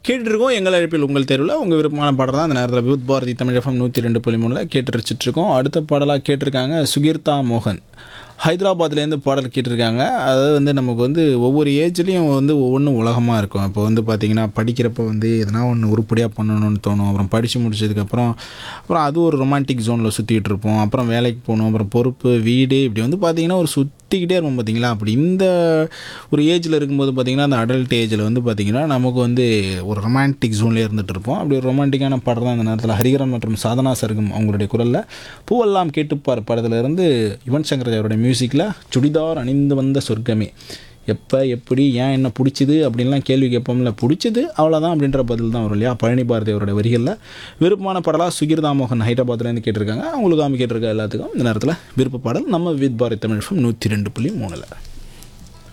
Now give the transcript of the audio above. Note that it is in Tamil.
கேட்டுருக்கோம் எங்கள் அழைப்பில் உங்கள் தேர்வில் உங்கள் விருப்பமான பாடல் தான் அந்த நேரத்தில் வித் பாரதி தமிழ் எஃப்எம் நூற்றி ரெண்டு புள்ளி மூணில் கேட்டு ரசிச்சிட்ருக்கோம் அடுத்த பாடலாக கேட்டிருக்காங்க சுகீர்தா மோகன் ஹைதராபாத்லேருந்து பாடல் கேட்டிருக்காங்க அதாவது வந்து நமக்கு வந்து ஒவ்வொரு ஏஜ்லேயும் வந்து ஒவ்வொன்றும் உலகமாக இருக்கும் இப்போ வந்து பார்த்திங்கன்னா படிக்கிறப்ப வந்து எதனா ஒன்று உருப்படியாக பண்ணணும்னு தோணும் அப்புறம் படித்து முடிச்சதுக்கப்புறம் அப்புறம் அது ஒரு ரொமான்டிக் ஜோனில் சுற்றிட்டு இருப்போம் அப்புறம் வேலைக்கு போகணும் அப்புறம் பொறுப்பு வீடு இப்படி வந்து பார்த்திங்கன்னா ஒரு சுற்றிக்கிட்டே இருப்போம் பார்த்தீங்களா அப்படி இந்த ஒரு ஏஜில் இருக்கும்போது பார்த்திங்கன்னா அந்த அடல்ட் ஏஜில் வந்து பார்த்திங்கன்னா நமக்கு வந்து ஒரு ரொமான்டிக் ஜோன்லேயே இருந்துகிட்டு இருப்போம் அப்படி ஒரு ரொமான்டிக்கான பாடல் தான் அந்த நேரத்தில் ஹரிகரன் மற்றும் சாதனா சர்க்கம் அவங்களுடைய குரலில் பூவெல்லாம் கேட்டுப்பார் படத்துல இருந்து யுவன் சங்கர் அவருடைய மியூசிக்கில் சுடிதார் அணிந்து வந்த சொர்க்கமே எப்போ எப்படி ஏன் என்ன பிடிச்சிது அப்படின்லாம் கேள்வி கேட்போம்ல பிடிச்சது அவ்வளோதான் அப்படின்ற பதில் தான் வரும் இல்லையா பழனி பாரதி அவருடைய வரிகளில் விருப்பமான பாடலாக சுகிர்தா மோகன் ஹைதராபாத்லேருந்து கேட்டிருக்காங்க அவங்களுக்காக கேட்டிருக்க எல்லாத்துக்கும் இந்த நேரத்தில் விருப்ப பாடல் நம்ம வித் பாரதி தமிழ் நூற்றி ரெண்டு புள்ளி மூணில்